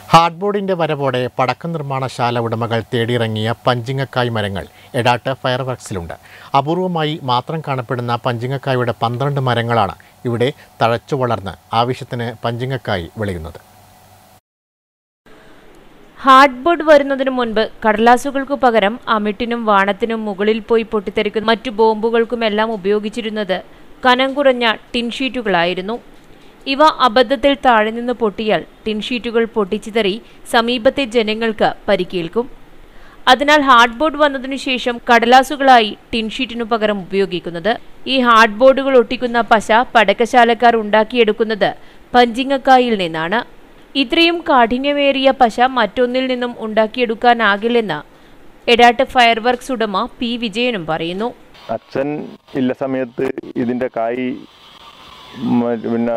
ഹാർഡ്ബോർഡിന്റെ വരവോടെ പടക്ക നിർമ്മാണശാല ഉടമകൾ തേടിയിറങ്ങിയ പഞ്ചിങ്ങക്കായ് മരങ്ങൾ എടാട്ട് ഫയർ വർക്സിലുണ്ട് അപൂർവമായി മാത്രം കാണപ്പെടുന്ന പഞ്ചിങ്ങക്കായുടെ പന്ത്രണ്ട് മരങ്ങളാണ് ഇവിടെ തഴച്ചു വളർന്ന് ആവശ്യത്തിന് പഞ്ചിങ്ങക്കായ് വിളയുന്നത് ഹാർഡ്ബോർഡ് വരുന്നതിനു മുൻപ് കടലാസുകൾക്കു പകരം അമിട്ടിനും വാണത്തിനും മുകളിൽ പോയി പൊട്ടിത്തെറിക്കുന്ന മറ്റു ബോംബുകൾക്കുമെല്ലാം ഉപയോഗിച്ചിരുന്നത് കനം കുറഞ്ഞ ടിൻഷീറ്റുകളായിരുന്നു ഇവ അബദ്ധത്തിൽ താഴെ നിന്ന് പൊട്ടിയാൽ ടിൻഷീറ്റുകൾ പൊട്ടിച്ചിതറി സമീപത്തെ ജനങ്ങൾക്ക് പരിക്കേൽക്കും അതിനാൽ ഹാർഡ്ബോർഡ് വന്നതിനു ശേഷം കടലാസുകളായി ടിൻഷീറ്റിനു പകരം ഉപയോഗിക്കുന്നത് ഈ ഹാർഡ്ബോർഡുകൾ ഒട്ടിക്കുന്ന പശ പടക്കശാലക്കാർ ഉണ്ടാക്കിയെടുക്കുന്നത് പഞ്ചിങ്ങക്കായിൽ നിന്നാണ് ഇത്രയും കാഠിന്യമേറിയ പശ മറ്റൊന്നിൽ നിന്നും ഉണ്ടാക്കിയെടുക്കാനാകില്ലെന്ന് എടാട്ട് ഫയർ വർക്ക്സ് ഉടമ പി വിജയനും പറയുന്നു അച്ഛൻ ഇല്ല സമയത്ത് ഇതിൻ്റെ കായ് മ- പിന്നെ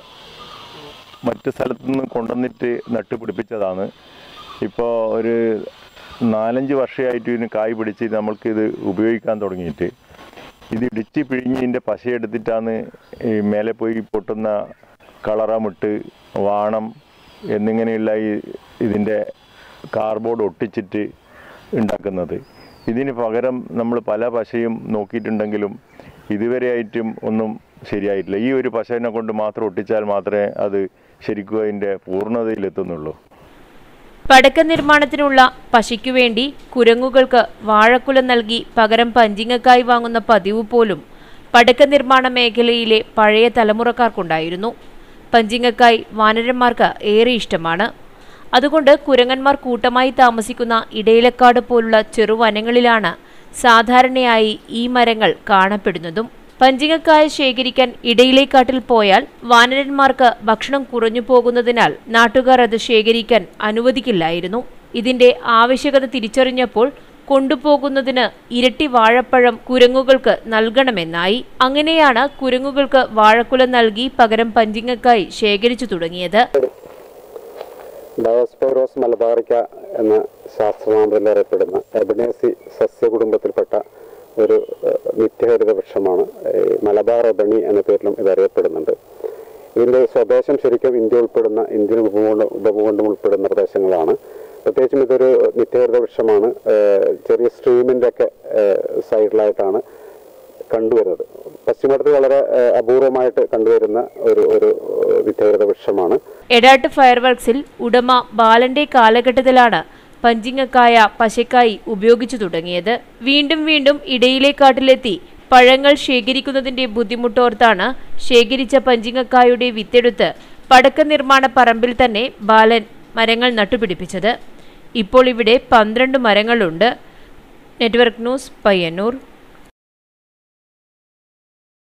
മറ്റു സ്ഥലത്തു നിന്ന് കൊണ്ടുവന്നിട്ട് നട്ടുപിടിപ്പിച്ചതാണ് ഇപ്പോൾ ഒരു നാലഞ്ച് വർഷമായിട്ട് ഇതിന് കായ് പിടിച്ച് നമ്മൾക്കിത് ഉപയോഗിക്കാൻ തുടങ്ങിയിട്ട് ഇത് ഇടിച്ച് പിഴിഞ്ഞ് ഇതിൻ്റെ പശയെടുത്തിട്ടാണ് ഈ മേലെ പോയി പൊട്ടുന്ന കളറമിട്ട് വാണം എന്നിങ്ങനെയുള്ള ഈ ഇതിൻ്റെ കാർബോർഡ് ഒട്ടിച്ചിട്ട് ഉണ്ടാക്കുന്നത് ഇതിന് പകരം നമ്മൾ പല പശയും നോക്കിയിട്ടുണ്ടെങ്കിലും ഇതുവരെയായിട്ടും ഒന്നും ശരിയായിട്ടില്ല ഈ ഒരു പശനെ കൊണ്ട് മാത്രം ഒട്ടിച്ചാൽ മാത്രമേ അത് ശരിക്കും അതിൻ്റെ പൂർണ്ണതയിലെത്തുന്നുള്ളൂ പടക്ക നിർമ്മാണത്തിനുള്ള പശയ്ക്കു വേണ്ടി കുരങ്ങുകൾക്ക് വാഴക്കുല നൽകി പകരം പഞ്ചിങ്ങക്കായി വാങ്ങുന്ന പതിവ് പോലും പടക്ക നിർമ്മാണ മേഖലയിലെ പഴയ തലമുറക്കാർക്കുണ്ടായിരുന്നു പഞ്ചിങ്ങക്കായി വാനരന്മാർക്ക് ഏറെ ഇഷ്ടമാണ് അതുകൊണ്ട് കുരങ്ങന്മാർ കൂട്ടമായി താമസിക്കുന്ന ഇടയിലക്കാട് പോലുള്ള ചെറുവനങ്ങളിലാണ് സാധാരണയായി ഈ മരങ്ങൾ കാണപ്പെടുന്നതും പഞ്ചിങ്ങക്കായ ശേഖരിക്കാൻ ഇടയിലേക്കാട്ടിൽ പോയാൽ വാനരന്മാർക്ക് ഭക്ഷണം കുറഞ്ഞു പോകുന്നതിനാൽ നാട്ടുകാർ അത് ശേഖരിക്കാൻ അനുവദിക്കില്ലായിരുന്നു ഇതിന്റെ ആവശ്യകത തിരിച്ചറിഞ്ഞപ്പോൾ കൊണ്ടുപോകുന്നതിന് ഇരട്ടി വാഴപ്പഴം കുരങ്ങുകൾക്ക് നൽകണമെന്നായി അങ്ങനെയാണ് കുരങ്ങുകൾക്ക് വാഴക്കുല നൽകി പകരം പഞ്ചിങ്ങക്കായി ശേഖരിച്ചു തുടങ്ങിയത് ഡയോസ്പൈറോസ് മലബാറിക്ക എന്ന ശാസ്ത്രനാമത്തിൽ അറിയപ്പെടുന്ന എബനേസി സസ്യകുടുംബത്തിൽപ്പെട്ട ഒരു ഏഹ്, നിത്യഹരിത വൃക്ഷമാണ് ഈ മലബാർ എബണി എന്ന പേരിലും ഇത് അറിയപ്പെടുന്നുണ്ട് ഇതിൻ്റെ സ്വദേശം ശരിക്കും ഇന്ത്യ ഉൾപ്പെടുന്ന ഇന്ത്യൻ ഉപഭൂഖണ്ഡം ഉപഭൂഖണ്ഡം ഉൾപ്പെടുന്ന പ്രദേശങ്ങളാണ് പ്രത്യേകിച്ചും ഇതൊരു നിത്യഹരിത വൃക്ഷമാണ് ഏഹ്, ചെറിയ സ്ട്രീമിൻ്റെ ഒക്കെ സൈഡിലായിട്ടാണ് കണ്ടുവരുന്നത് പശ്ചിമഘട്ടത്തിൽ വളരെ ഏഹ്, അപൂർവമായിട്ട് കണ്ടുവരുന്ന ഒരു ഒരു ഏഹ്, നിത്യഹരിത വൃക്ഷമാണ് എടാട്ട് ഫയർ വർക്സിൽ ഉടമ ബാലന്റെ കാലഘട്ടത്തിലാണ് പഞ്ചിങ്ങക്കായ പശക്കായി ഉപയോഗിച്ചു തുടങ്ങിയത് വീണ്ടും വീണ്ടും ഇടയിലെ കാട്ടിലെത്തി പഴങ്ങൾ ശേഖരിക്കുന്നതിന്റെ ബുദ്ധിമുട്ടോർത്താണ് ശേഖരിച്ച പഞ്ചിങ്ങക്കായുടെ വിത്തെടുത്ത് പടക്ക നിർമ്മാണ പറമ്പിൽ തന്നെ ബാലൻ മരങ്ങൾ നട്ടുപിടിപ്പിച്ചത് ഇപ്പോൾ ഇവിടെ പന്ത്രണ്ട് മരങ്ങളുണ്ട് നെറ്റ്വർക്ക് ന്യൂസ് പയ്യന്നൂർ